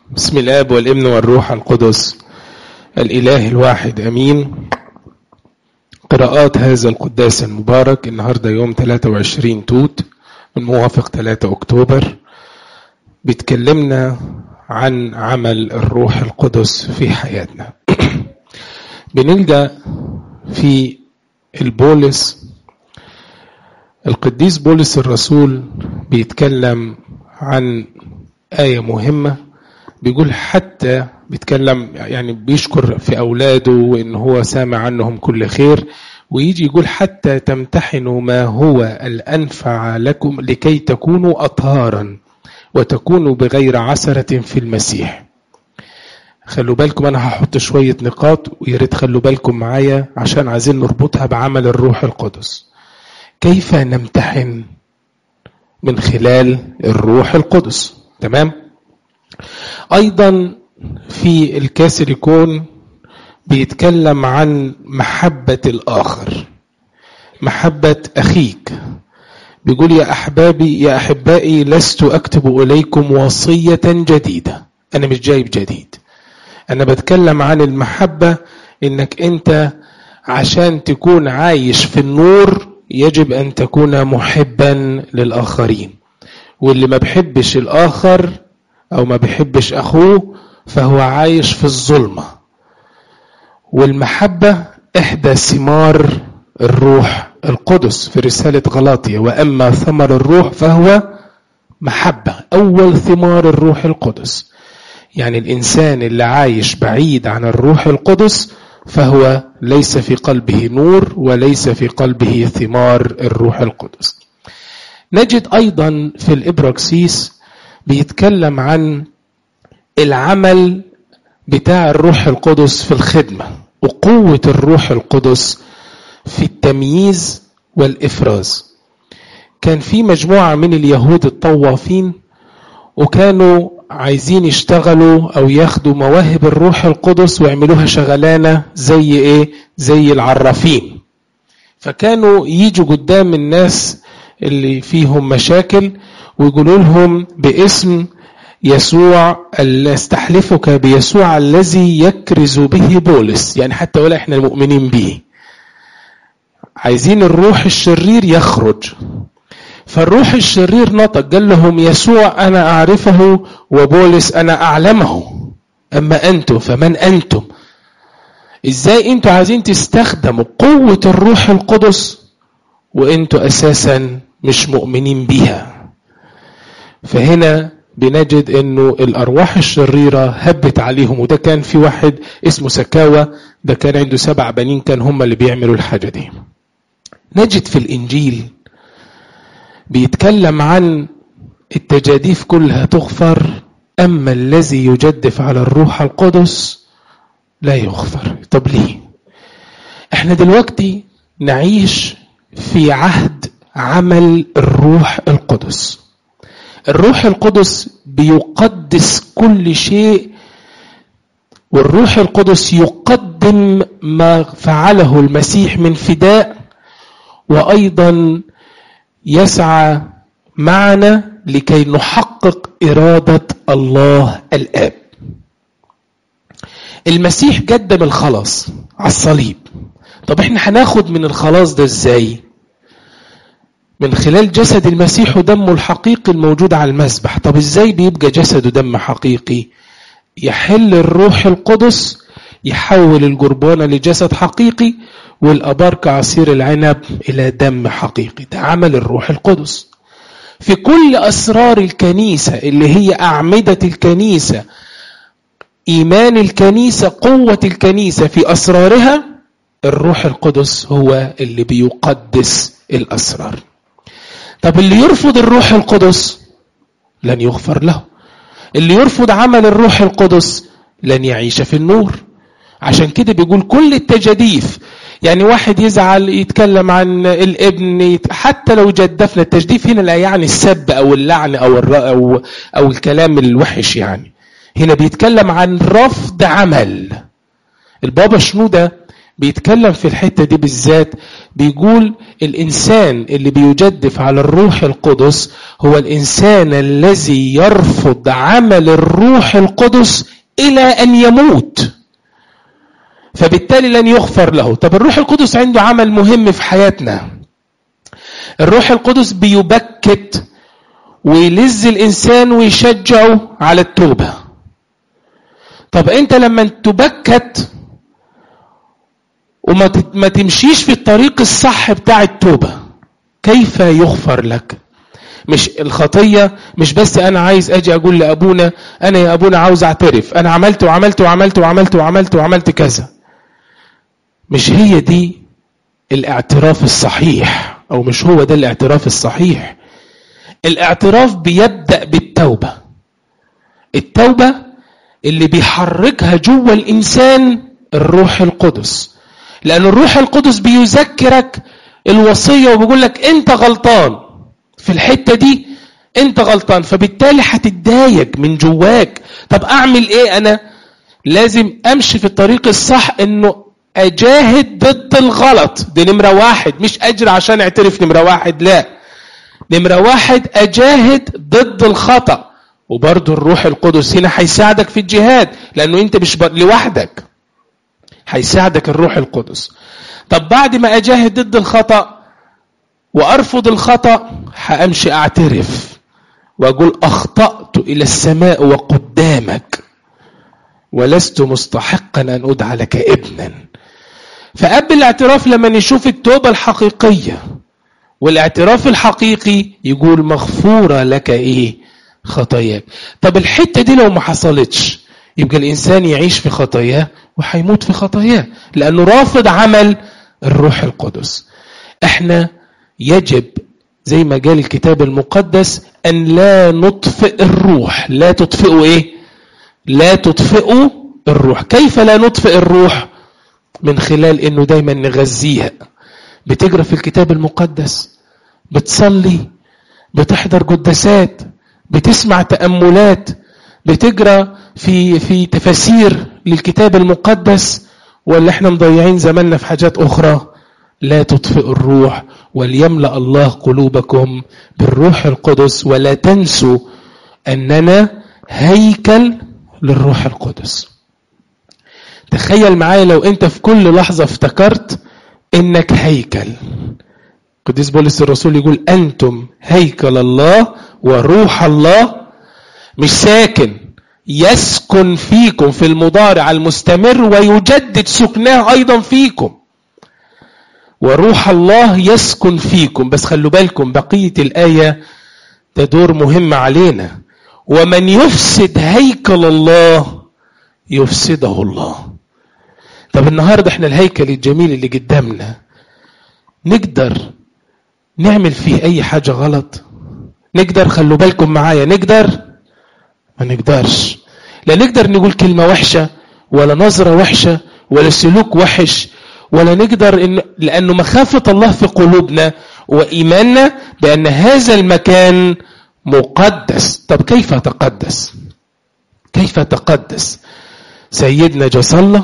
بسم الاب والابن والروح القدس الاله الواحد امين قراءات هذا القداس المبارك النهارده يوم 23 توت الموافق 3 اكتوبر بيتكلمنا عن عمل الروح القدس في حياتنا بنلجا في البولس القديس بولس الرسول بيتكلم عن آية مهمة بيقول حتى بيتكلم يعني بيشكر في أولاده وإن هو سامع عنهم كل خير ويجي يقول حتى تمتحنوا ما هو الأنفع لكم لكي تكونوا أطهارا وتكونوا بغير عسرة في المسيح خلوا بالكم أنا هحط شوية نقاط وياريت خلوا بالكم معايا عشان عايزين نربطها بعمل الروح القدس كيف نمتحن من خلال الروح القدس تمام ايضا في الكاسريكون بيتكلم عن محبة الاخر محبة اخيك بيقول يا احبابي يا احبائي لست اكتب اليكم وصية جديدة انا مش جايب جديد انا بتكلم عن المحبة انك انت عشان تكون عايش في النور يجب ان تكون محبا للاخرين واللي ما بيحبش الاخر او ما بيحبش اخوه فهو عايش في الظلمه والمحبه احدى ثمار الروح القدس في رساله غلاطيا واما ثمر الروح فهو محبه اول ثمار الروح القدس يعني الانسان اللي عايش بعيد عن الروح القدس فهو ليس في قلبه نور وليس في قلبه ثمار الروح القدس نجد ايضا في الابراكسيس بيتكلم عن العمل بتاع الروح القدس في الخدمه وقوه الروح القدس في التمييز والافراز كان في مجموعه من اليهود الطوافين وكانوا عايزين يشتغلوا او ياخدوا مواهب الروح القدس ويعملوها شغلانه زي ايه زي العرافين فكانوا يجوا قدام الناس اللي فيهم مشاكل ويقولوا لهم باسم يسوع استحلفك بيسوع الذي يكرز به بولس يعني حتى ولا احنا المؤمنين به عايزين الروح الشرير يخرج فالروح الشرير نطق قال لهم يسوع انا اعرفه وبولس انا اعلمه اما انتم فمن انتم ازاي انتوا عايزين تستخدموا قوه الروح القدس وانتوا اساسا مش مؤمنين بيها فهنا بنجد انه الارواح الشريره هبت عليهم وده كان في واحد اسمه سكاوى ده كان عنده سبع بنين كان هم اللي بيعملوا الحاجه دي نجد في الانجيل بيتكلم عن التجاديف كلها تغفر اما الذي يجدف على الروح القدس لا يغفر طب ليه احنا دلوقتي نعيش في عهد عمل الروح القدس الروح القدس بيقدس كل شيء والروح القدس يقدم ما فعله المسيح من فداء وايضا يسعى معنا لكي نحقق اراده الله الاب المسيح قدم الخلاص على الصليب طب احنا هناخد من الخلاص ده ازاي من خلال جسد المسيح ودمه الحقيقي الموجود على المسبح طب ازاي بيبقى جسد ودم حقيقي يحل الروح القدس يحول الجربانة لجسد حقيقي والأبار كعصير العنب إلى دم حقيقي ده عمل الروح القدس في كل أسرار الكنيسة اللي هي أعمدة الكنيسة إيمان الكنيسة قوة الكنيسة في أسرارها الروح القدس هو اللي بيقدس الأسرار طب اللي يرفض الروح القدس لن يغفر له اللي يرفض عمل الروح القدس لن يعيش في النور عشان كده بيقول كل التجاديف يعني واحد يزعل يتكلم عن الابن حتى لو جدفنا التجديف هنا لا يعني السب او اللعن او او او الكلام الوحش يعني هنا بيتكلم عن رفض عمل البابا شنودة بيتكلم في الحتة دي بالذات بيقول الإنسان اللي بيجدف على الروح القدس هو الإنسان الذي يرفض عمل الروح القدس إلى أن يموت فبالتالي لن يغفر له طب الروح القدس عنده عمل مهم في حياتنا الروح القدس بيبكت ويلز الإنسان ويشجعه على التوبة طب أنت لما تبكت وما ما تمشيش في الطريق الصح بتاع التوبة كيف يغفر لك مش الخطية مش بس أنا عايز أجي أقول لأبونا أنا يا أبونا عاوز أعترف أنا عملت وعملت وعملت وعملت وعملت وعملت كذا مش هي دي الاعتراف الصحيح أو مش هو ده الاعتراف الصحيح الاعتراف بيبدأ بالتوبة التوبة اللي بيحركها جوه الإنسان الروح القدس لأن الروح القدس بيذكرك الوصية وبيقول لك أنت غلطان في الحتة دي أنت غلطان فبالتالي هتتضايق من جواك طب أعمل إيه أنا لازم أمشي في الطريق الصح إنه أجاهد ضد الغلط دي نمرة واحد مش أجر عشان أعترف نمرة واحد لا نمرة واحد أجاهد ضد الخطأ وبرضه الروح القدس هنا هيساعدك في الجهاد لأنه أنت مش لوحدك هيساعدك الروح القدس طب بعد ما أجاهد ضد الخطأ وأرفض الخطأ هأمشي أعترف وأقول أخطأت إلى السماء وقدامك ولست مستحقا أن أدعى لك ابنا فقبل الاعتراف لما نشوف التوبة الحقيقية والاعتراف الحقيقي يقول مغفورة لك ايه خطاياك طب الحتة دي لو ما حصلتش يبقى الإنسان يعيش في خطاياه وهيموت في خطاياه لأنه رافض عمل الروح القدس احنا يجب زي ما قال الكتاب المقدس أن لا نطفئ الروح لا تطفئوا إيه لا تطفئوا الروح كيف لا نطفئ الروح من خلال أنه دايما نغذيها بتقرأ في الكتاب المقدس بتصلي بتحضر قداسات بتسمع تأملات بتقرأ في في تفاسير للكتاب المقدس ولا احنا مضيعين زماننا في حاجات أخرى لا تطفئوا الروح وليملأ الله قلوبكم بالروح القدس ولا تنسوا أننا هيكل للروح القدس تخيل معايا لو انت في كل لحظة افتكرت انك هيكل قديس بولس الرسول يقول انتم هيكل الله وروح الله مش ساكن يسكن فيكم في المضارع المستمر ويجدد سكناه ايضا فيكم وروح الله يسكن فيكم بس خلوا بالكم بقية الآية ده دور مهم علينا ومن يفسد هيكل الله يفسده الله طب النهاردة احنا الهيكل الجميل اللي قدامنا نقدر نعمل فيه اي حاجة غلط نقدر خلوا بالكم معايا نقدر ما نقدرش لا نقدر نقول كلمة وحشة ولا نظرة وحشة ولا سلوك وحش ولا نقدر إن لأنه مخافة الله في قلوبنا وإيماننا بأن هذا المكان مقدس طب كيف تقدس كيف تقدس سيدنا جصلة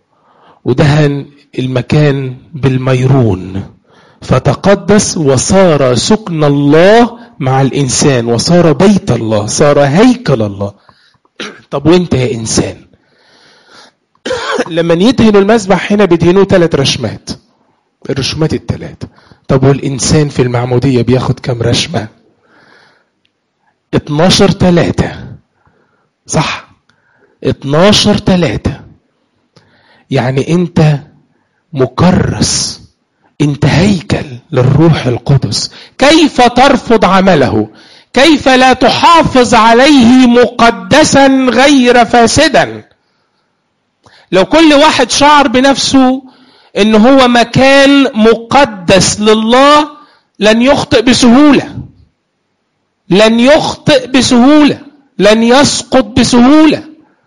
ودهن المكان بالميرون فتقدس وصار سكن الله مع الإنسان وصار بيت الله صار هيكل الله طب وانت يا إنسان لما يدهنوا المذبح هنا بيدهنوه ثلاث رشمات الرشمات الثلاثة طب والإنسان في المعمودية بياخد كم رشمة 12 ثلاثة صح 12 ثلاثة يعني انت مكرس انت هيكل للروح القدس كيف ترفض عمله كيف لا تحافظ عليه مقدسا غير فاسدا لو كل واحد شعر بنفسه ان هو مكان مقدس لله لن يخطئ بسهولة لن يخطئ بسهولة لن يسقط بسهولة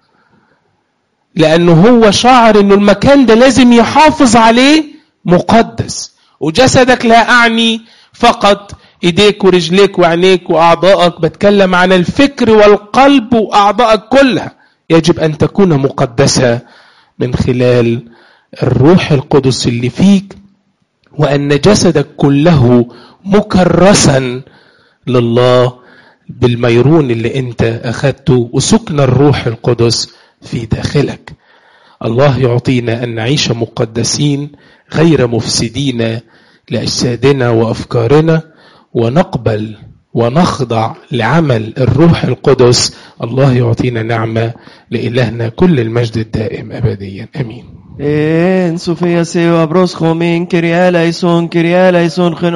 لأنه هو شعر أنه المكان ده لازم يحافظ عليه مقدس وجسدك لا أعني فقط إيديك ورجليك وعينيك وأعضائك بتكلم عن الفكر والقلب وأعضائك كلها يجب أن تكون مقدسة من خلال الروح القدس اللي فيك وأن جسدك كله مكرسا لله بالميرون اللي انت أخدته وسكن الروح القدس في داخلك الله يعطينا أن نعيش مقدسين غير مفسدين لأجسادنا وأفكارنا ونقبل ونخضع لعمل الروح القدس الله يعطينا نعمة لإلهنا كل المجد الدائم أبديا أمين En Sofia Seo Abros Homin, Kyrie eleison, Kyrie eleison,